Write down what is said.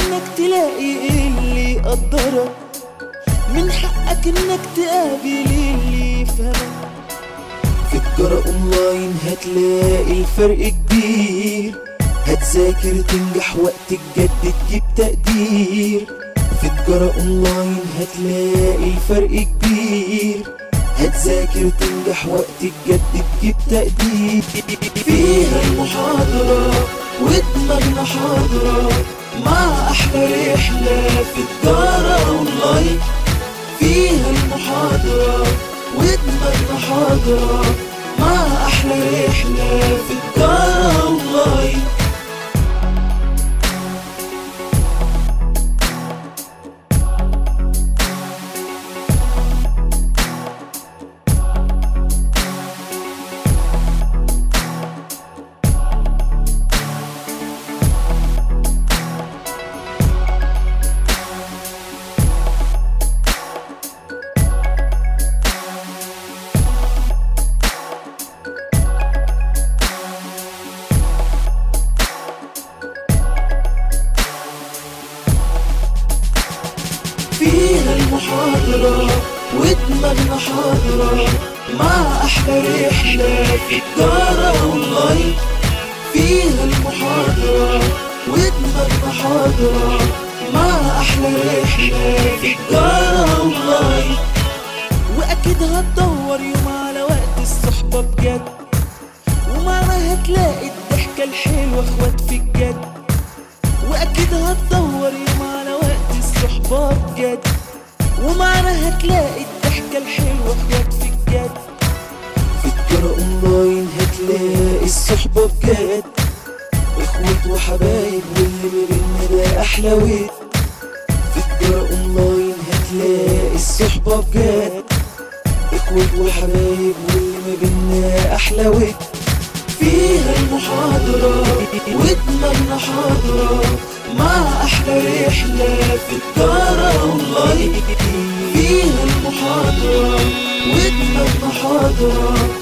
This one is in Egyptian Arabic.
انك تلاقي اللي يقدرك من حقك انك تقابل اللي يفهمك في تجارة اونلاين هتلاقي الفرق كبير هتذاكر تنجح وقت الجد تجيب تقدير في تجارة اونلاين هتلاقي الفرق كبير هتذاكر تنجح وقت الجد تجيب تقدير فيها المحاضرة ودماغنا حاضرة مع أحلى رحلة في تجارة أونلاين فيها المحاضرة ودماغنا حاضرة مع أحلى رحلة في تجارة أونلاين فيها المحاضرة ودماغنا حاضرة مع أحلى رحلة في تجارة أونلاين فيها المحاضرة ودماغنا حاضرة مع أحلى رحلة في تجارة أونلاين وأكيد هتدور يوم على وقت الصحبة بجد ومعنا هتلاقي الضحكة الحلوة اخوات في الجد واكيد هتدور يوم على وقت الصحبة بجد ومعنا هتلاقي الضحكة الحلوة اخوات في الجد في تجارة اونلاين هتلاقي الصحبة بجد اخوات وحبايب واللي ما بينا ده احلى ود في تجارة اونلاين هتلاقي الصحبة بجد اخوات وحبايب واللي ما بينا احلى ود فيها المحاضرة ودماغنا حاضرة مع أحلى رحلة في تجارة أونلاين فيها المحاضرة ودماغنا حاضرة